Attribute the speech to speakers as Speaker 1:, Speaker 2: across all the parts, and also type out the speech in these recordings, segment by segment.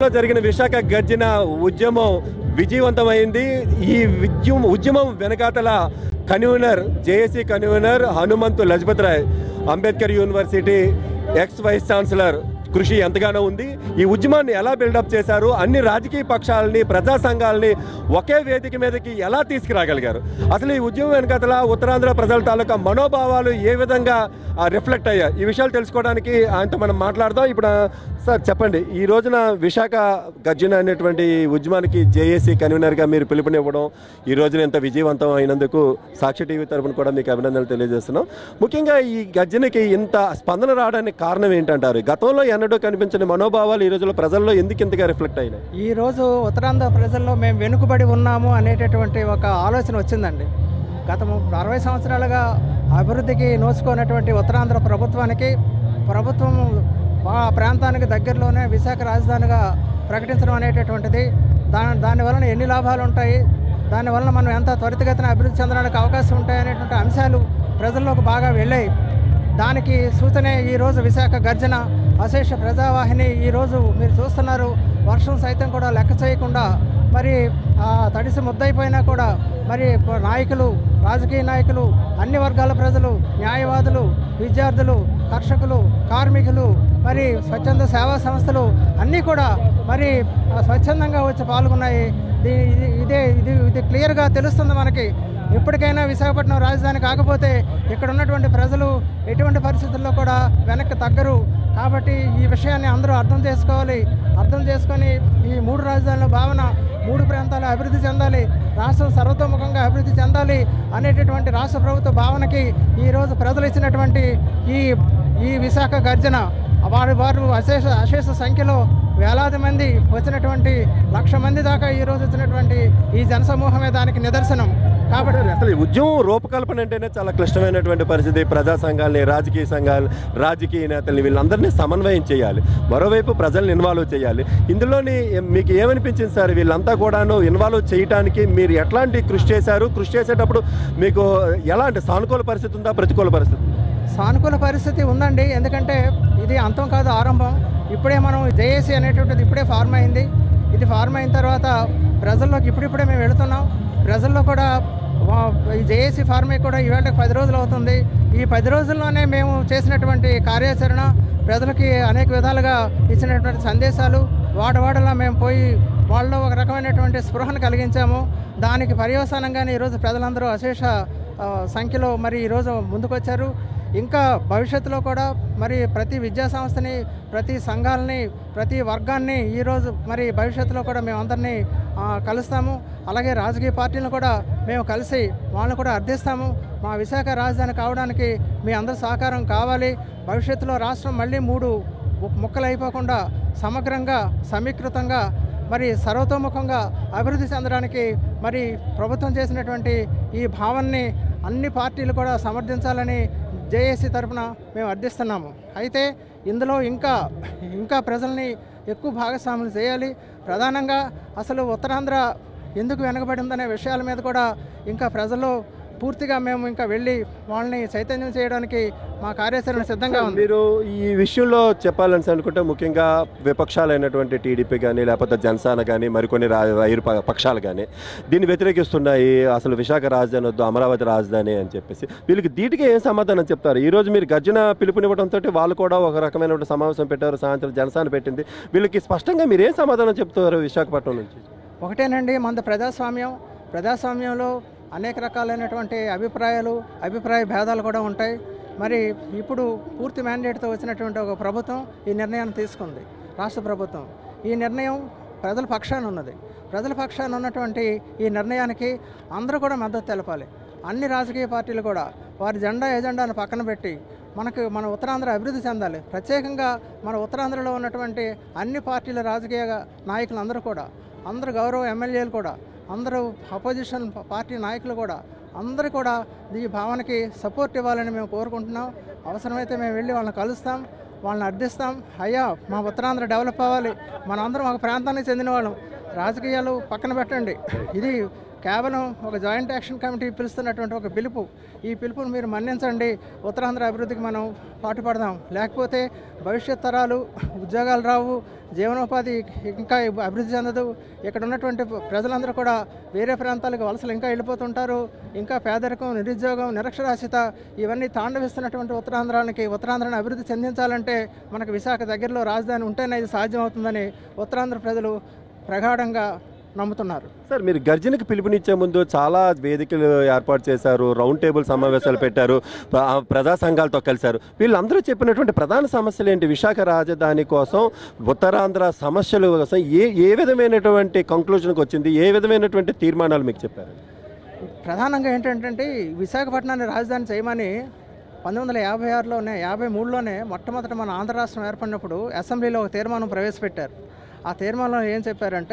Speaker 1: జరిగిన విశాఖ గర్జన ఉద్యమం విజయవంతమైంది ఈ ఉద్యమం ఉద్యమం వెనకాతల convener JAC convener Hanumanthu Lajpat Rai Ambedkar university ex vice chancellor కృషి ఎంతగానో ఉంది ఈ ఉద్యమాన్ని ఎలా బిల్డప్ చేశారు అన్ని రాజకీయ పక్షాలని ప్రజా సంఘాలని ఒకే వేదిక మీదకి ఎలా తీసుకురాగలిగారు అసలు ఈ ఉద్యమం వెనకాతల ఉత్తరాంధ్ర ప్రజల తాలూకా మనోభావాలు ఏ విధంగా రిఫ్లెక్ట్ అయ్యాయి ఈ విషయాలు తెలుసుకోవడానికి ఆయనతో మనం మాట్లాడదాం ఇప్పుడు ఆ, సార్ చెప్పండి ఈ రోజున విశాఖ గర్జన అనేటువంటి ఉద్యమానికి జేఏసీ కన్వీనర్గా మీరు పిలుపునివ్వడం ఈ రోజున ఎంత విజయవంతం అయినందుకు సాక్షి టీవీ తరపున కూడా మీకు అభినందనలు తెలియజేస్తున్నాం ముఖ్యంగా ఈ గర్జనకి ఇంత స్పందన రావడానికి కారణం ఏంటంటారు గతంలో ఎన్నడూ కనిపించని మనోభావాలు ఈ రోజుల్లో ప్రజల్లో ఎందుకు ఇంతగా రిఫ్లెక్ట్ అయినాయి
Speaker 2: ఈ రోజు ఉత్తరాంధ్ర ప్రజల్లో మేము వెనుకబడి ఉన్నాము అనేటటువంటి ఒక ఆలోచన వచ్చిందండి గత ము- అరవై సంవత్సరాలుగా అభివృద్ధికి నోచుకున్నటువంటి ఉత్తరాంధ్ర ప్రభుత్వానికి ప్రభుత్వం ఆ ప్రాంతానికి దగ్గరలోనే విశాఖ రాజధానిగా ప్రకటించడం అనేటటువంటిది దాని దాని వలన ఎన్ని లాభాలు ఉంటాయి దానివలన మనం ఎంత త్వరితగతిన అభివృద్ధి చెందడానికి అవకాశం ఉంటాయి అనేటువంటి అంశాలు ప్రజల్లోకి బాగా వెళ్ళాయి దానికి సూచనే ఈరోజు విశాఖ గర్జన అశేష ప్రజావాహిని ఈరోజు మీరు చూస్తున్నారు వర్షం సైతం కూడా లెక్క చేయకుండా మరి ఆ, తడిసి ముద్దయిపోయినా కూడా మరి ప- నాయకులు రాజకీయ నాయకులు అన్ని వర్గాల ప్రజలు న్యాయవాదులు విద్యార్థులు కర్షకులు కార్మికులు మరి స్వచ్ఛంద సేవా సంస్థలు అన్నీ కూడా మరి ఆ, స్వచ్ఛందంగా వచ్చి పాల్గొన్నాయి దీ- ఇది ఇదే ఇది ఇది క్లియర్గా తెలుస్తుంది మనకి ఎప్పటికైనా విశాఖపట్నం రాజధాని కాకపోతే ఇక్కడ ఉన్నటువంటి ప్రజలు ఎటువంటి పరిస్థితుల్లో కూడా వెనక్కి తగ్గరు కాబట్టి ఈ విషయాన్ని అందరూ అర్థం చేసుకోవాలి అర్థం చేసుకొని ఈ మూడు రాజధానుల భావన మూడు ప్రాంతాలు అభివృద్ధి చెందాలి రాష్ట్రం సర్వతోముఖంగా అభివృద్ధి చెందాలి అనేటటువంటి రాష్ట్ర ప్రభుత్వ భావనకి ఈరోజు ప్రజలు ఇచ్చినటువంటి ఈ ఈ విశాఖ గర్జన వారు వారు అశేష అశేష సంఖ్యలో వేలాది మంది వచ్చినటువంటి లక్ష మంది దాకా ఈరోజు వచ్చినటువంటి ఈ జనసమూహమే దానికి నిదర్శనం కాబట్టి
Speaker 1: అసలు ఈ ఉద్యమం రూపకల్పన అంటేనే చాలా క్లిష్టమైనటువంటి పరిస్థితి ప్రజా సంఘాలని రాజకీయ సంఘాలు రాజకీయ నేతల్ని వీళ్ళందరినీ సమన్వయం చేయాలి మరోవైపు ప్రజల్ని ఇన్వాల్వ్ చేయాలి ఇందులోని మీకు ఏమనిపించింది సార్ వీళ్ళంతా కూడాను ఇన్వాల్వ్ చేయడానికి మీరు ఎట్లాంటి కృషి చేశారు కృషి చేసేటప్పుడు మీకు ఎలాంటి సానుకూల పరిస్థితి ఉందా ప్రతికూల పరిస్థితి ఉందా?
Speaker 2: సానుకూల పరిస్థితి ఉందండి ఎందుకంటే ఇది అంతం కాదు ఆరంభం ఇప్పుడే మనం జేఏసీ అనేటువంటిది ఇప్పుడే ఫార్మ్ అయింది ఇది ఫార్మ్ అయిన తర్వాత ప్రజల్లోకి ఇప్పుడిప్పుడే మేము వెళుతున్నాం ప్రజల్లో కూడా వా- ఈ జేఏసీ ఫార్మ్ అయి కూడా ఈవేళకి పది రోజులు అవుతుంది ఈ పది రోజుల్లోనే మేము చేసినటువంటి కార్యాచరణ ప్రజలకి అనేక విధాలుగా ఇచ్చినటువంటి సందేశాలు వాడవాడలా మేము పోయి వాళ్ళలో ఒక రకమైనటువంటి స్పృహను కలిగించాము దానికి పర్యవసానంగానే ఈరోజు ప్రజలందరూ అశేష ఆ, సంఖ్యలో మరి ఈరోజు ముందుకొచ్చారు ఇంకా భవిష్యత్తులో కూడా మరి ప్రతి విద్యా సంస్థని ప్రతి సంఘాలని ప్రతి వర్గాన్ని ఈరోజు మరి భవిష్యత్తులో కూడా మేము అందరినీ ఆ, కలుస్తాము అలాగే రాజకీయ పార్టీలను కూడా మేము కలిసి వాళ్ళని కూడా అర్థిస్తాము మా విశాఖ రాజధాని కావడానికి మీ అందరి సహకారం కావాలి భవిష్యత్తులో రాష్ట్రం మళ్ళీ మూడు ము- ముక్కలు అయిపోకుండా సమగ్రంగా సమీకృతంగా మరి సర్వతోముఖంగా అభివృద్ధి చెందడానికి మరి ప్రభుత్వం చేసినటువంటి ఈ భావాన్ని అన్ని పార్టీలు కూడా సమర్థించాలని జేఏసీ తరఫున మేము అర్థిస్తున్నాము అయితే ఇందులో ఇంకా ఇంకా ప్రజల్ని ఎక్కువ భాగస్వాములు చేయాలి ప్రధానంగా అసలు ఉత్తరాంధ్ర ఎందుకు వెనకబడిందనే విషయాల మీద కూడా ఇంకా ప్రజల్లో పూర్తిగా మేము ఇంకా వెళ్ళి వాళ్ళని చైతన్యం చేయడానికి మా కార్యాచరణ సిద్ధంగా ఉంది
Speaker 1: మీరు ఈ విషయంలో చెప్పాలని అనుకుంటే ముఖ్యంగా విపక్షాలైనటువంటి టీడీపీ కానీ లేకపోతే జనసేన కానీ మరికొన్ని రా వైరు ప- పక్షాలు కానీ దీన్ని వ్యతిరేకిస్తున్నాయి అసలు విశాఖ రాజధాని వద్దు అమరావతి రాజధాని అని చెప్పేసి వీళ్ళకి ధీటుగా ఏం సమాధానం చెప్తారు ఈ రోజు మీరు గర్జన పిలుపునివ్వడంతో వాళ్ళు కూడా ఒక రకమైన సమావేశం పెట్టారు సాయంత్రం జనసేన పెట్టింది వీళ్ళకి స్పష్టంగా మీరు ఏం సమాధానం చెప్తారు విశాఖపట్నం నుంచి
Speaker 2: ఒకటేనండి మన ప్రజాస్వామ్యం ప్రజాస్వామ్యంలో అనేక రకాలైనటువంటి అభిప్రాయాలు అభిప్రాయ భేదాలు కూడా ఉంటాయి మరి ఇప్పుడు పూర్తి మ్యాండేట్తో వచ్చినటువంటి ఒక ప్రభుత్వం ఈ నిర్ణయాన్ని తీసుకుంది రాష్ట్ర ప్రభుత్వం ఈ నిర్ణయం ప్రజల పక్షాన ఉన్నది ప్రజల పక్షాన ఉన్నటువంటి ఈ నిర్ణయానికి అందరూ కూడా మద్దతు తెలపాలి అన్ని రాజకీయ పార్టీలు కూడా వారి జెండా ఎజెండాను పక్కన పెట్టి మనకు మన ఉత్తరాంధ్ర అభివృద్ధి చెందాలి ప్రత్యేకంగా మన ఉత్తరాంధ్రలో ఉన్నటువంటి అన్ని పార్టీల రాజకీయ నాయకులు అందరూ కూడా అందరు గౌరవ ఎమ్మెల్యేలు కూడా అందరూ అపోజిషన్ ప- పార్టీ నాయకులు కూడా అందరూ కూడా ఈ భావనకి సపోర్ట్ ఇవ్వాలని మేము కోరుకుంటున్నాం అవసరమైతే మేము వెళ్ళి వాళ్ళని కలుస్తాం వాళ్ళని అర్థిస్తాం అయ్యా మా ఉత్తరాంధ్ర డెవలప్ అవ్వాలి మనందరం ఒక ప్రాంతానికి చెందిన వాళ్ళం రాజకీయాలు పక్కన పెట్టండి ఇది కేవలం ఒక జాయింట్ యాక్షన్ కమిటీ పిలుస్తున్నటువంటి ఒక పిలుపు ఈ పిలుపును మీరు మన్నించండి ఉత్తరాంధ్ర అభివృద్ధికి మనం పాటుపడదాం లేకపోతే భవిష్యత్ తరాలు ఉద్యోగాలు రావు జీవనోపాధి ఇంకా అభివృద్ధి చెందదు ఇక్కడ ఉన్నటువంటి ప్రజలందరూ కూడా వేరే ప్రాంతాలకు వలసలు ఇంకా వెళ్ళిపోతుంటారు ఇంకా పేదరికం నిరుద్యోగం నిరక్షరాస్యత ఇవన్నీ తాండవిస్తున్నటువంటి ఉత్తరాంధ్రానికి ఉత్తరాంధ్రను అభివృద్ధి చెందించాలంటే మనకు విశాఖ దగ్గరలో రాజధాని ఉంటేనే ఇది సాధ్యమవుతుందని ఉత్తరాంధ్ర ప్రజలు ప్రగాఢంగా నమ్ముతున్నారు
Speaker 1: సార్ మీరు గర్జనకి పిలుపునిచ్చే ముందు చాలా వేదికలు ఏర్పాటు చేశారు రౌండ్ టేబుల్ సమావేశాలు పెట్టారు ప్ర- ఆ ప్రజా సంఘాలతో కలిశారు వీళ్ళందరూ చెప్పినటువంటి ప్రధాన సమస్యలు ఏంటి విశాఖ రాజధాని కోసం ఉత్తరాంధ్ర సమస్యలు కోసం ఏ ఏ విధమైనటువంటి కంక్లూజన్కి వచ్చింది ఏ విధమైనటువంటి తీర్మానాలు మీకు చెప్పారు
Speaker 2: ప్రధానంగా ఏంటంటే విశాఖపట్నాన్ని రాజధాని చేయమని పంతొమ్మిది వందల యాభై ఆరులోనే యాభై మూడులోనే మొట్టమొదట మన ఆంధ్ర రాష్ట్రం ఏర్పడినప్పుడు అసెంబ్లీలో ఒక తీర్మానం ప్రవేశపెట్టారు ఆ తీర్మానంలో ఏం చెప్పారంటే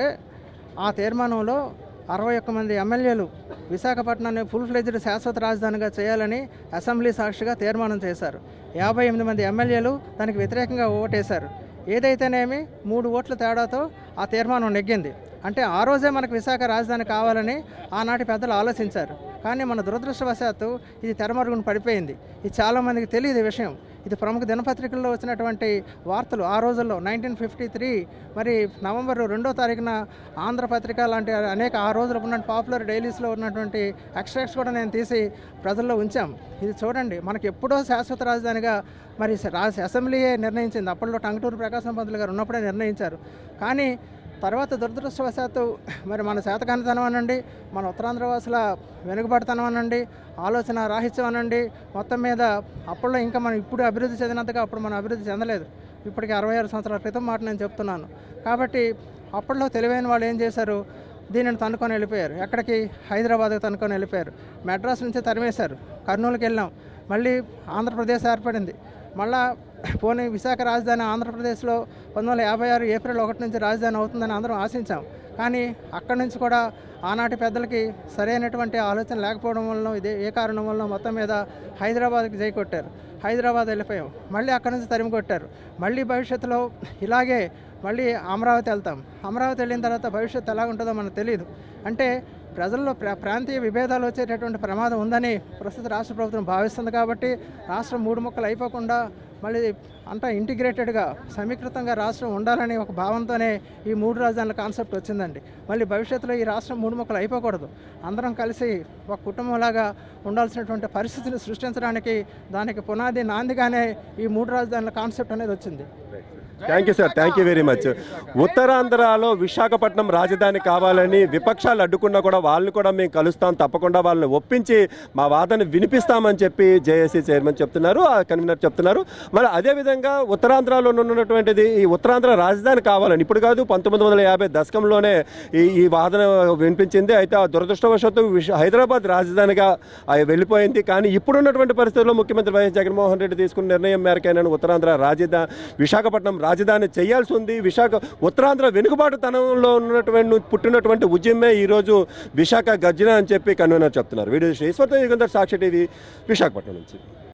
Speaker 2: ఆ తీర్మానంలో అరవై ఒక్క మంది ఎమ్మెల్యేలు విశాఖపట్నాన్ని ఫుల్ ఫ్లెజ్డ్ శాశ్వత రాజధానిగా చేయాలని అసెంబ్లీ సాక్షిగా తీర్మానం చేశారు యాభై ఎనిమిది మంది ఎమ్మెల్యేలు దానికి వ్యతిరేకంగా ఓటేశారు ఏదైతేనేమి మూడు ఓట్ల తేడాతో ఆ తీర్మానం నెగ్గింది అంటే ఆ రోజే మనకు విశాఖ రాజధాని కావాలని ఆనాటి పెద్దలు ఆలోచించారు కానీ మన దురదృష్టవశాత్తు ఇది తెరమరుగున పడిపోయింది ఇది చాలామందికి తెలియదు ఈ విషయం ఇది ప్రముఖ దినపత్రికల్లో వచ్చినటువంటి వార్తలు ఆ రోజుల్లో నైన్టీన్ ఫిఫ్టీ త్రీ మరి నవంబర్ రెండో తారీఖున ఆంధ్రపత్రిక లాంటి అనేక ఆ రోజులు ఉన్న పాపులర్ డైలీస్లో ఉన్నటువంటి ఎక్స్ట్రాక్ట్స్ కూడా నేను తీసి ప్రజల్లో ఉంచాం ఇది చూడండి మనకి ఎప్పుడో శాశ్వత రాజధానిగా మరి రాజ అసెంబ్లీయే నిర్ణయించింది అప్పట్లో టంగుటూరు ప్రకాశం పంతులు గారు ఉన్నప్పుడే నిర్ణయించారు కానీ తర్వాత దురదృష్టవశాత్తు మరి మన శాతకానితనం అనండి మన ఉత్తరాంధ్రవాసుల వెనుకబడతనం అనండి ఆలోచన రాహిత్యం అనండి మొత్తం మీద అప్పట్లో ఇంకా మనం ఇప్పుడు అభివృద్ధి చెందినంతగా అప్పుడు మనం అభివృద్ధి చెందలేదు ఇప్పటికి అరవై ఆరు సంవత్సరాల క్రితం మాట నేను చెప్తున్నాను కాబట్టి అప్పట్లో తెలివైన వాళ్ళు ఏం చేశారు దీనిని తనుకొని వెళ్ళిపోయారు ఎక్కడికి హైదరాబాద్కి తనుకొని వెళ్ళిపోయారు మెడ్రాస్ నుంచి తరిమేశారు కర్నూలుకి వెళ్ళాం మళ్ళీ ఆంధ్రప్రదేశ్ ఏర్పడింది మళ్ళా పోనీ విశాఖ రాజధాని ఆంధ్రప్రదేశ్లో పంతొమ్మిది వందల యాభై ఆరు ఏప్రిల్ ఒకటి నుంచి రాజధాని అవుతుందని అందరం ఆశించాం కానీ అక్కడి నుంచి కూడా ఆనాటి పెద్దలకి సరైనటువంటి ఆలోచన లేకపోవడం వలన ఇదే ఏ కారణం వలన మొత్తం మీద హైదరాబాద్కి జై కొట్టారు హైదరాబాద్ వెళ్ళిపోయాం మళ్ళీ అక్కడి నుంచి తరిమి కొట్టారు మళ్ళీ భవిష్యత్తులో ఇలాగే మళ్ళీ అమరావతి వెళ్తాం అమరావతి వెళ్ళిన తర్వాత భవిష్యత్తు ఎలా ఉంటుందో మనకు తెలియదు అంటే ప్రజల్లో ప్రా ప్రాంతీయ విభేదాలు వచ్చేటటువంటి ప్రమాదం ఉందని ప్రస్తుత రాష్ట్ర ప్రభుత్వం భావిస్తుంది కాబట్టి రాష్ట్రం మూడు ముక్కలు అయిపోకుండా మళ్ళీ అంతా ఇంటిగ్రేటెడ్గా సమీకృతంగా రాష్ట్రం ఉండాలని ఒక భావంతోనే ఈ మూడు రాజధానుల కాన్సెప్ట్ వచ్చిందండి మళ్ళీ భవిష్యత్తులో ఈ రాష్ట్రం మూడు ముక్కలు అయిపోకూడదు అందరం కలిసి ఒక కుటుంబంలాగా ఉండాల్సినటువంటి పరిస్థితిని సృష్టించడానికి దానికి పునాది నాందిగానే ఈ మూడు రాజధానుల కాన్సెప్ట్ అనేది వచ్చింది
Speaker 1: thank you sir thank you very much ఉత్తరాంధ్రలో విశాఖపట్నం రాజధాని కావాలని విపక్షాలు అడ్డుకున్నా కూడా వాళ్ళని కూడా మేము కలుస్తాం తప్పకుండా వాళ్ళని ఒప్పించి మా వాదన వినిపిస్తామని చెప్పి జేఏసీ చైర్మన్ చెప్తున్నారు ఆ కన్వీనర్ చెప్తున్నారు మరి అదేవిధంగా ఉత్తరాంధ్రలో ఉన్నటువంటిది ఈ ఉత్తరాంధ్ర రాజధాని కావాలని ఇప్పుడు కాదు పంతొమ్మిది వందల యాభై దశకంలోనే ఈ ఈ వాదన వినిపించింది అయితే ఆ దురదృష్టవశాత్తు విశ- హైదరాబాద్ రాజధానిగా ఆ వెళ్ళిపోయింది కానీ ఇప్పుడున్నటువంటి పరిస్థితుల్లో ముఖ్యమంత్రి వైఎస్ జగన్మోహన్ రెడ్డి తీసుకున్న నిర్ణయం మేరకైనా ఉత్తరాంధ్ర రాజధాని విశాఖపట్నం రాజధాని చేయాల్సి ఉంది విశాఖ ఉత్తరాంధ్ర వెనుకబాటుతనంలో ఉన్నటువంటి పుట్టినటువంటి ఉద్యమే ఈరోజు విశాఖ గర్జన అని చెప్పి కన్వీనర్ చెప్తున్నారు వీడియో శ్రీశ్వత యుగంధర్ సాక్షి టీవీ విశాఖపట్నం నుంచి